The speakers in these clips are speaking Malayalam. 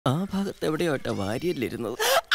ആ ഭാഗത്ത് എവിടെയോട്ടെ വാരിയല്ലിരുന്നത്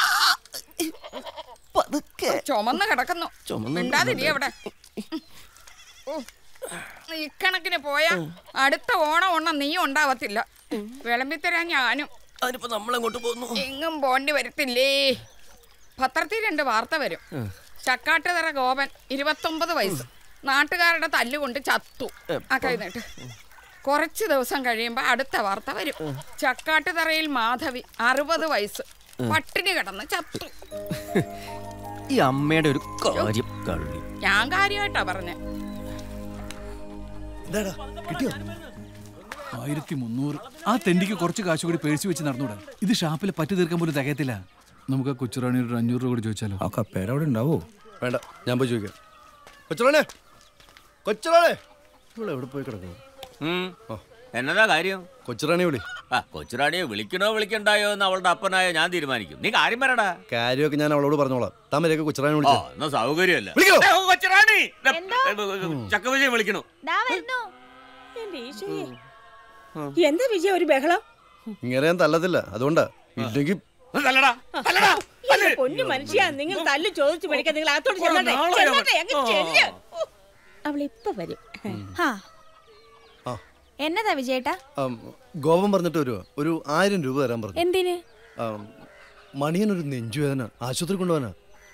പതുക്കെ ചുമന്ന് കിടക്കുന്നു ചുമന്ന് മിണ്ടാതിരി അവിടെ ഓ, ഇക്കണക്കിന് പോയാ അടുത്ത ഓണം ഒണ്ണം നീ ഉണ്ടാവത്തില്ല വിളമ്പിത്തരാൻ ഞാനും അതിനിപ്പോ നമ്മളെങ്ങോട്ട് പോകുന്നു എങ്ങും പോണ്ടി വരത്തില്ലേ പത്രത്തിൽ രണ്ട് വാർത്ത വരും ചക്കാട്ടുതറ ഗോപൻ ഇരുപത്തൊമ്പത് വയസ്സ് നാട്ടുകാരുടെ തല്ലുകൊണ്ട് ചത്തു ആ കഴിഞ്ഞിട്ട് കുറച്ച് ദിവസം കഴിയുമ്പോ അടുത്ത വാർത്ത വരും ചക്കാട്ടുതറയിൽ മാധവി അറുപത് വയസ്സ് പട്ടിണി കിടന്ന് ചത്തു ഈ അമ്മയുടെ ഒരു കാര്യം കള്ളി ഞാൻ കാര്യമായിട്ടാ പറഞ്ഞേ എന്താടാ കിട്ടിയോ ആയിരത്തി മുന്നൂറ് ആ തെണ്ടിക്ക് കുറച്ച് കാശ് കൂടി പേഴ്സ് വെച്ച് നടന്നൂടാ ഇത് ഷാപ്പിൽ പറ്റി തീർക്കാൻ പോലും തികയത്തില്ല നമുക്ക് ആ കൊച്ചുറാണി ഒരു അഞ്ഞൂറ് രൂപ കൂടി ചോദിച്ചാലോ ആ കപ്പേര അവിടെ ഉണ്ടാവോ വേണ്ട ഞാൻ പോയി ചോദിക്കാം കൊച്ചുറാണേ കൊച്ചുറാണേ ഇവിടെ എവിടെ പോയി കിടക്കുന്നു ഉം. എന്നതാ കാര്യം കൊച്ചുറാണി വിളി ആ കൊച്ചുറാണിയെ വിളിക്കണോ വിളിക്കണ്ടായോ എന്ന് അവളുടെ അപ്പനായ ഞാൻ തീരുമാനിക്കും നീ കാര്യം പറയടാ കാര്യമൊക്കെ ഞാൻ അവളോട് പറഞ്ഞോളാം താമരയൊക്കെ കൊച്ചുറാണി ഓ വിളിച്ചു എന്നാ സൗകര്യമല്ല വിളിക്കോ? ഏ, ഓ, കൊച്ചുറാണി ചക്കവിജയം വിളിക്കണു ദാ വരുന്നു എന്റെ ഈശോയെ. എന്താ വിജയ ഒരു ബഹളം ഇങ്ങനെ ഞാൻ തല്ലത്തില്ല അതുകൊണ്ടാ ഇല്ലെങ്കിൽ തല്ലടാ തല്ലടാ എന്റെ പൊന്നു മനുഷ്യ നിങ്ങൾ തല്ല് ചോദിച്ചു മേടിക്കാൻ നിങ്ങൾ അകത്തോട്ട് ചെല്ലട്ടെ ചെല്ലട്ടെ അങ്ങ് ചെല്ല് അവൾ ഇപ്പൊ വരും ഹാ ആ. എന്നതാ വിജയേട്ടാ ആം, ഗോപം പറഞ്ഞിട്ട് വരുവാ ഒരു ആയിരം രൂപ തരാൻ പറഞ്ഞു എന്തിന് ആം, മണിയനൊരു നെഞ്ചുവേദന ആശുപത്രി കൊണ്ടുപോകാനാ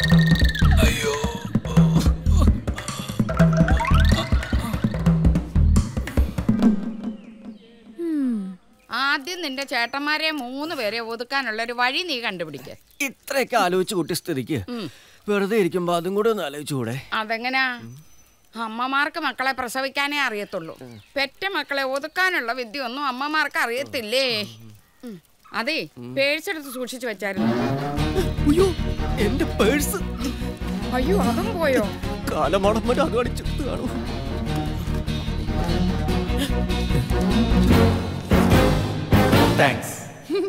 ആദ്യം നിന്റെ ചേട്ടന്മാരെ മൂന്ന് പേരെ ഒതുക്കാനുള്ള ഒരു വഴി നീ കണ്ടുപിടിക്ക ഇത്രയൊക്കെ ആലോചിച്ച് കൂട്ടിയ സ്ഥിതിക്ക് വെറുതെ ഇരിക്കുമ്പോ അതും കൂടെ ഒന്ന് ആലോചിച്ചുകൂടെ അതെങ്ങനാ അമ്മമാർക്ക് മക്കളെ പ്രസവിക്കാനേ അറിയത്തുള്ളൂ പെറ്റ മക്കളെ ഒതുക്കാനുള്ള വിദ്യ ഒന്നും അമ്മമാർക്ക് അറിയത്തില്ലേ ഉം. അതെ പേഴ്സെടുത്ത് സൂക്ഷിച്ചു വെച്ചായിരുന്നു അയ്യോ എന്റെ പേഴ്സ് അയ്യോ അതും പോയോ കാലമാണം വരെ അത് അടിച്ചു കാണൂ താങ്ക്സ്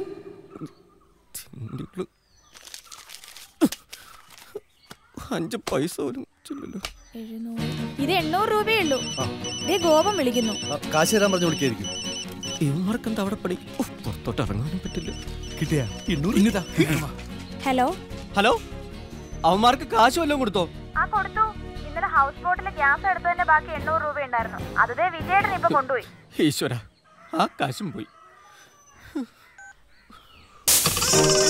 അഞ്ച് പൈസ പോലും ചെല്ലല്ലോ ഇത് എണ്ണൂറ് രൂപയേ ഉള്ളൂ ദേ ഗോപം വിളിക്കുന്നു ആ, കാശ് തരാൻ പറഞ്ഞു വിളിക്കായിരിക്കും ഇവന്മാർക്ക് എന്താ അവിടെ പണി ഉഫ്, പുറത്തോട്ട് ഇറങ്ങാനും പറ്റില്ല കിട്ടിയാ ഇങ്ങതാ ഹലോ ഹലോ അവന്മാർക്ക് കാശ് വല്ലതും കൊടുത്തോ ആ കൊടുത്തു ഇന്നലെ ഹൗസ് ബോട്ടിലെ ഗ്യാസ് എടുത്തതിന്റെ ബാക്കി എണ്ണൂറ് രൂപ ഉണ്ടായിരുന്നു അത് ദേ വിജയേട്ടൻ ഇപ്പൊ കൊണ്ടുപോയി ഈശ്വര ആ കാശും പോയി